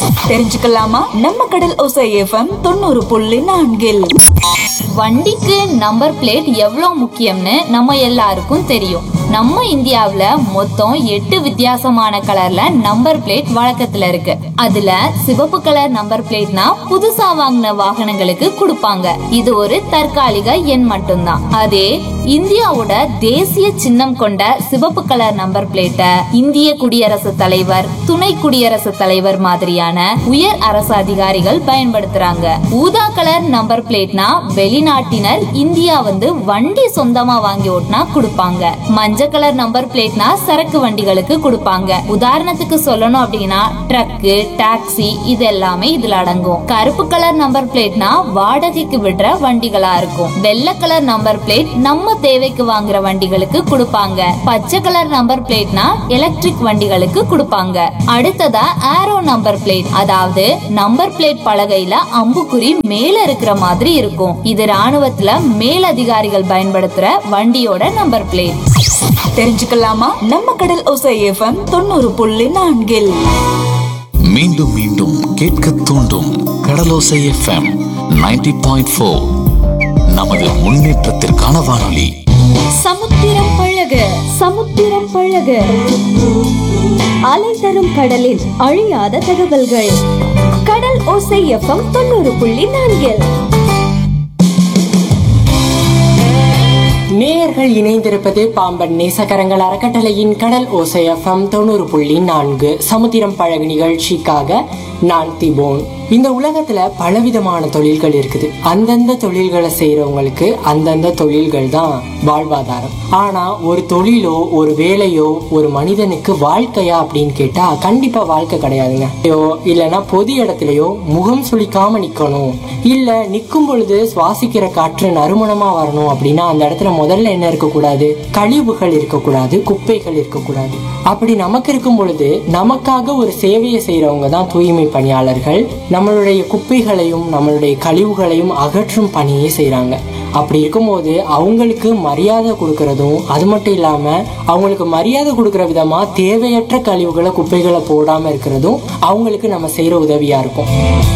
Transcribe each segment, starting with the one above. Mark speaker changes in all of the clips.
Speaker 1: தெரிஞ்சுக்கலாமா நம்ம கடல் ஒசை எஃப்எம் தொண்ணூறு புள்ளி நான்கில்
Speaker 2: வண்டிக்கு நம்பர் பிளேட் எவ்வளவு முக்கியம்னு நம்ம எல்லாருக்கும் தெரியும் நம்ம இந்தியாவுல மொத்தம் எட்டு வித்தியாசமான கலர்ல நம்பர் பிளேட் வழக்கத்துல இருக்கு அதுல சிவப்பு கலர் நம்பர் பிளேட்னா புதுசா வாங்கின வாகனங்களுக்கு கொடுப்பாங்க இது ஒரு தற்காலிக எண் மட்டும்தான் அதே இந்தியாவோட தேசிய சின்னம் கொண்ட சிவப்பு கலர் நம்பர் பிளேட்டை இந்திய குடியரசுத் தலைவர் துணை குடியரசுத் தலைவர் மாதிரியான உயர் அரசு அதிகாரிகள் பயன்படுத்துறாங்க ஊதா கலர் நம்பர் பிளேட்னா வெளிநாட்டினர் இந்தியா வந்து வண்டி சொந்தமா வாங்கி ஓட்டினா கொடுப்பாங்க மஞ்சள் கலர் நம்பர் பிளேட்னா சரக்கு வண்டிகளுக்கு கொடுப்பாங்க உதாரணத்துக்கு சொல்லணும் அப்படின்னா ட்ரக்கு டாக்ஸி இது எல்லாமே இதுல அடங்கும் கருப்பு கலர் நம்பர் பிளேட்னா வாடகைக்கு விடுற வண்டிகளா இருக்கும் வெள்ளை கலர் நம்பர் பிளேட் நம்ம தேவைக்கு வாங்குற வண்டிகளுக்கு கொடுப்பாங்க பச்சை கலர் நம்பர் பிளேட்னா எலக்ட்ரிக் வண்டிகளுக்கு கொடுப்பாங்க அடுத்ததா ஆரோ நம்பர் பிளேட் அதாவது நம்பர் பிளேட் பலகையில அம்புக்குறி மேல இருக்கிற மாதிரி இருக்கும் இது ராணுவத்துல மேலதிகாரிகள் பயன்படுத்துற வண்டியோட நம்பர் பிளேட்
Speaker 1: தெரிஞ்சுக்கலாமா நம்ம கடல் ஒசை எஃப்எம் தொண்ணூறு புள்ளி நான்கில்
Speaker 3: மீண்டும் மீண்டும் கேட்க தூண்டும் கடலோசை எஃப்எம் 90.4 பாயிண்ட் ஃபோர் நமது முன்னேற்றத்திற்கான வானொலி
Speaker 4: சமுத்திரம் பழக சமுத்திரம் பழக அலை தரும் கடலில் அழியாத தகவல்கள் கடல் ஓசை எஃப்எம் தொண்ணூறு புள்ளி நான்கில்
Speaker 5: நேயர்கள் இணைந்திருப்பது பாம்பன் நேசகரங்கள் அறக்கட்டளையின் கடல் ஓசை எஃப்எம் தொண்ணூறு புள்ளி நான்கு சமுத்திரம் பழகு நிகழ்ச்சிக்காக நான் திபோன் இந்த உலகத்துல பலவிதமான தொழில்கள் இருக்குது அந்தந்த தொழில்களை செய்யறவங்களுக்கு அந்தந்த தொழில்கள் தான் வாழ்வாதாரம் ஆனா ஒரு தொழிலோ ஒரு வேலையோ ஒரு மனிதனுக்கு வாழ்க்கையா அப்படின்னு கேட்டா கண்டிப்பா வாழ்க்கை கிடையாதுங்க ஐயோ இல்லைன்னா பொது இடத்துலயோ முகம் சுளிக்காம நிக்கணும் இல்ல நிக்கும் பொழுது சுவாசிக்கிற காற்று நறுமணமா வரணும் அப்படின்னா அந்த இடத்துல முதல்ல என்ன இருக்கக்கூடாது கழிவுகள் இருக்கக்கூடாது குப்பைகள் இருக்கக்கூடாது அப்படி நமக்கு இருக்கும் பொழுது நமக்காக ஒரு சேவையை செய்யறவங்க தான் தூய்மை பணியாளர்கள் நம்மளுடைய குப்பைகளையும் நம்மளுடைய கழிவுகளையும் அகற்றும் பணியை செய்றாங்க அப்படி இருக்கும்போது அவங்களுக்கு மரியாதை கொடுக்கறதும் அது மட்டும் இல்லாம அவங்களுக்கு மரியாதை கொடுக்கற விதமா தேவையற்ற கழிவுகளை குப்பைகளை போடாம இருக்கிறதும் அவங்களுக்கு நம்ம செய்யற உதவியா இருக்கும்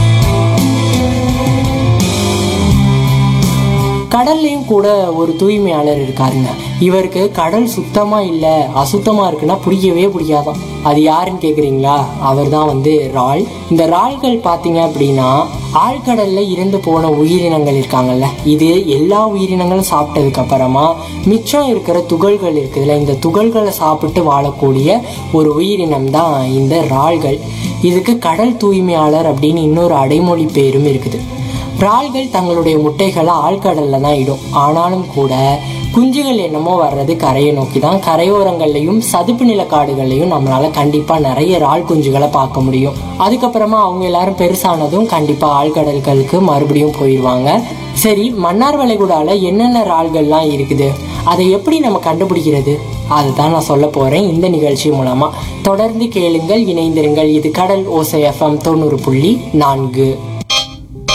Speaker 5: கடல்லையும் கூட ஒரு தூய்மையாளர் இருக்காருங்க இவருக்கு கடல் சுத்தமா இல்ல அசுத்தமா இருக்குன்னா பிடிக்கவே பிடிக்காதாம் அது யாருன்னு கேக்குறீங்களா அவர் தான் வந்து ரால் இந்த ரால்கள் பாத்தீங்க அப்படின்னா ஆழ்கடல்ல இறந்து போன உயிரினங்கள் இருக்காங்கல்ல இது எல்லா உயிரினங்களும் சாப்பிட்டதுக்கு அப்புறமா மிச்சம் இருக்கிற துகள்கள் இருக்குதுல்ல இந்த துகள்களை சாப்பிட்டு வாழக்கூடிய ஒரு உயிரினம் தான் இந்த ரால்கள் இதுக்கு கடல் தூய்மையாளர் அப்படின்னு இன்னொரு அடைமொழி பேரும் இருக்குது இறால்கள் தங்களுடைய முட்டைகளை ஆழ்கடல்ல தான் இடும் ஆனாலும் கூட குஞ்சுகள் என்னமோ வர்றது கரையை நோக்கி தான் கரையோரங்கள்லையும் சதுப்பு நில காடுகள்லையும் நம்மளால கண்டிப்பா நிறைய இறால் குஞ்சுகளை பார்க்க முடியும் அதுக்கப்புறமா அவங்க எல்லாரும் பெருசானதும் கண்டிப்பா ஆழ்கடல்களுக்கு மறுபடியும் போயிடுவாங்க சரி மன்னார் வளைகுடால என்னென்ன இறால்கள்லாம் இருக்குது அதை எப்படி நம்ம கண்டுபிடிக்கிறது அதுதான் நான் சொல்ல போறேன் இந்த நிகழ்ச்சி மூலமா தொடர்ந்து கேளுங்கள் இணைந்திருங்கள் இது கடல் ஓசை எஃப்எம் தொண்ணூறு புள்ளி நான்கு